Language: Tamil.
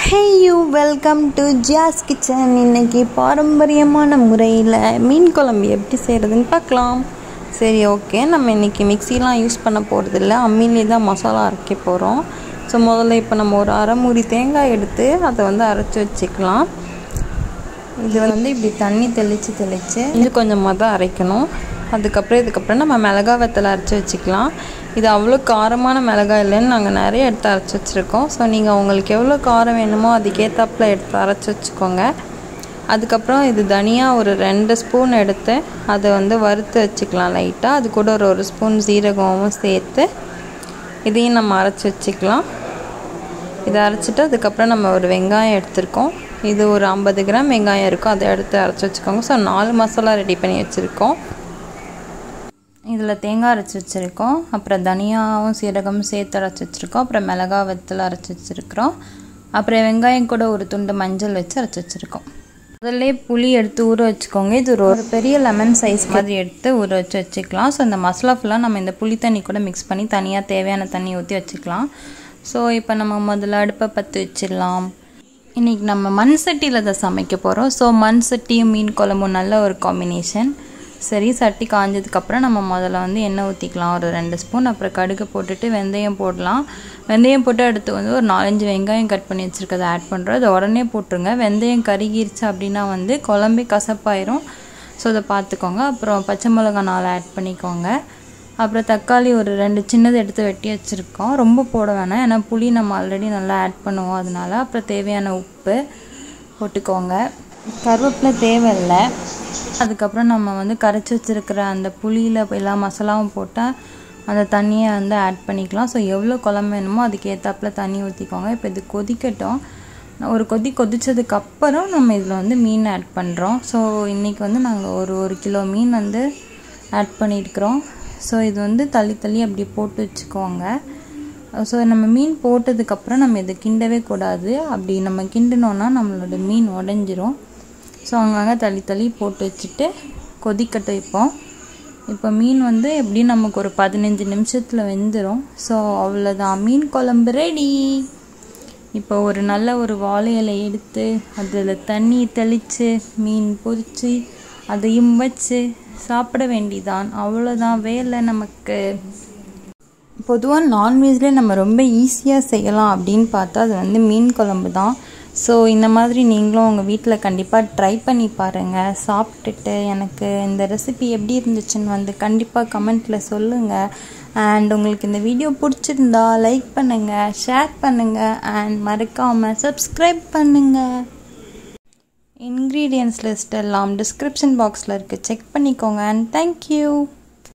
hey you welcome to Jia's kitchen இன்னைக்கு பாரம்பரியமான முறையில் மீன் குழம்பு எப்படி செய்கிறதுன்னு பார்க்கலாம் சரி ஓகே நம்ம இன்றைக்கி மிக்சிலாம் யூஸ் பண்ண போகிறதில்ல அம்மிலே தான் மசாலா அரைக்க போகிறோம் ஸோ முதல்ல இப்போ நம்ம ஒரு அரை மூடி தேங்காய் எடுத்து அதை வந்து அரைச்சி வச்சுக்கலாம் இது வந்து இப்படி தண்ணி தெளித்து தெளித்து இது கொஞ்சமாக தான் அரைக்கணும் அதுக்கப்புறம் இதுக்கப்புறம் நம்ம மிளகா வத்தலை அரைச்சி வச்சுக்கலாம் இது அவ்வளோ காரமான மிளகாய் இல்லைன்னு நாங்கள் நிறைய எடுத்து அரைச்சி வச்சுருக்கோம் ஸோ நீங்கள் உங்களுக்கு எவ்வளோ காரம் வேணுமோ அதுக்கேற்றாப்புல எடுத்து அரைச்சி வச்சுக்கோங்க அதுக்கப்புறம் இது தனியாக ஒரு ரெண்டு ஸ்பூன் எடுத்து அதை வந்து வறுத்து வச்சுக்கலாம் லைட்டாக அது கூட ஒரு ஒரு ஸ்பூன் சீரகமும் சேர்த்து இதையும் நம்ம அரைச்சி வச்சுக்கலாம் இதை அரைச்சிட்டு அதுக்கப்புறம் நம்ம ஒரு வெங்காயம் எடுத்திருக்கோம் இது ஒரு ஐம்பது கிராம் வெங்காயம் இருக்கும் அதை எடுத்து அரைச்சி வச்சுக்கோங்க ஸோ நாலு மசாலா ரெடி பண்ணி வச்சுருக்கோம் இதில் தேங்காய் அரைச்சி வச்சுருக்கோம் அப்புறம் தனியாவும் சீரகமும் சேர்த்து அரைச்சி வச்சுருக்கோம் அப்புறம் மிளகா வத்தல் அரைச்சி வச்சுருக்கிறோம் அப்புறம் வெங்காயம் கூட ஒரு துண்டு மஞ்சள் வச்சு அரைச்சி வச்சுருக்கோம் அதிலே புளி எடுத்து ஊற வச்சுக்கோங்க இது ஒரு ஒரு பெரிய லெமன் சைஸ் மாதிரி எடுத்து ஊற வச்சு வச்சுக்கலாம் ஸோ இந்த மசாலா ஃபுல்லாக நம்ம இந்த புளி தண்ணி கூட மிக்ஸ் பண்ணி தனியாக தேவையான தண்ணி ஊற்றி வச்சுக்கலாம் ஸோ இப்போ நம்ம முதல்ல அடுப்பை பற்றி வச்சிடலாம் இன்றைக்கி நம்ம மண் சட்டியில் தான் சமைக்க போகிறோம் ஸோ மண் சட்டியும் மீன் குழம்பும் நல்ல ஒரு காம்பினேஷன் சரி சட்டி காஞ்சதுக்கப்புறம் நம்ம முதல்ல வந்து எண்ணெய் ஊற்றிக்கலாம் ஒரு ரெண்டு ஸ்பூன் அப்புறம் கடுகு போட்டுட்டு வெந்தயம் போடலாம் வெந்தயம் போட்டு அடுத்து வந்து ஒரு நாலஞ்சு வெங்காயம் கட் பண்ணி வச்சுருக்கதை ஆட் பண்ணுறோம் அதை உடனே போட்டுருங்க வெந்தயம் கருகிருச்சு அப்படின்னா வந்து குழம்பே கசப்பாயிரும் ஸோ அதை பார்த்துக்கோங்க அப்புறம் பச்சை மிளகா நாலு ஆட் பண்ணிக்கோங்க அப்புறம் தக்காளி ஒரு ரெண்டு சின்னது எடுத்து வெட்டி வச்சுருக்கோம் ரொம்ப போட வேணாம் ஏன்னா புளி நம்ம ஆல்ரெடி நல்லா ஆட் பண்ணுவோம் அதனால அப்புறம் தேவையான உப்பு போட்டுக்கோங்க கருவேப்பிலை தேவையில்லை அதுக்கப்புறம் நம்ம வந்து கரைச்சி வச்சுருக்கிற அந்த புளியில் எல்லா மசாலாவும் போட்டால் அந்த தண்ணியை வந்து ஆட் பண்ணிக்கலாம் ஸோ எவ்வளோ குழம்பு வேணுமோ அதுக்கு ஏற்றாப்புல தண்ணி ஊற்றிக்கோங்க இப்போ இது கொதிக்கட்டும் ஒரு கொதி கொதித்ததுக்கப்புறம் நம்ம இதில் வந்து மீன் ஆட் பண்ணுறோம் ஸோ இன்றைக்கி வந்து நாங்கள் ஒரு ஒரு கிலோ மீன் வந்து ஆட் பண்ணியிருக்கிறோம் ஸோ இது வந்து தள்ளி தள்ளி அப்படி போட்டு வச்சுக்கோங்க ஸோ நம்ம மீன் போட்டதுக்கப்புறம் நம்ம இதை கிண்டவே கூடாது அப்படி நம்ம கிண்டினோன்னா நம்மளோட மீன் உடஞ்சிரும் ஸோ அங்கங்கே தள்ளி தள்ளி போட்டு வச்சுட்டு கொதிக்கட்டு வைப்போம் இப்போ மீன் வந்து எப்படி நமக்கு ஒரு பதினஞ்சு நிமிஷத்தில் வெந்துடும் ஸோ அவ்வளோதான் மீன் குழம்பு ரெடி இப்போ ஒரு நல்ல ஒரு வாழை இலை எடுத்து அதில் தண்ணி தெளித்து மீன் பொரித்து அதையும் வச்சு சாப்பிட வேண்டிதான் அவ்வளோதான் வேலை நமக்கு பொதுவாக நான்வெஜ்லேயே நம்ம ரொம்ப ஈஸியாக செய்யலாம் அப்படின்னு பார்த்தா அது வந்து மீன் குழம்பு தான் ஸோ இந்த மாதிரி நீங்களும் உங்கள் வீட்டில் கண்டிப்பாக ட்ரை பண்ணி பாருங்கள் சாப்பிட்டுட்டு எனக்கு இந்த ரெசிபி எப்படி இருந்துச்சுன்னு வந்து கண்டிப்பாக கமெண்ட்டில் சொல்லுங்கள் அண்ட் உங்களுக்கு இந்த வீடியோ பிடிச்சிருந்தா லைக் பண்ணுங்கள் ஷேர் பண்ணுங்கள் அண்ட் மறக்காமல் சப்ஸ்கிரைப் பண்ணுங்கள் இன்க்ரீடியன்ஸ் லிஸ்ட் எல்லாம் டிஸ்கிரிப்ஷன் பாக்ஸில் இருக்குது செக் பண்ணிக்கோங்க அண்ட் தேங்க்யூ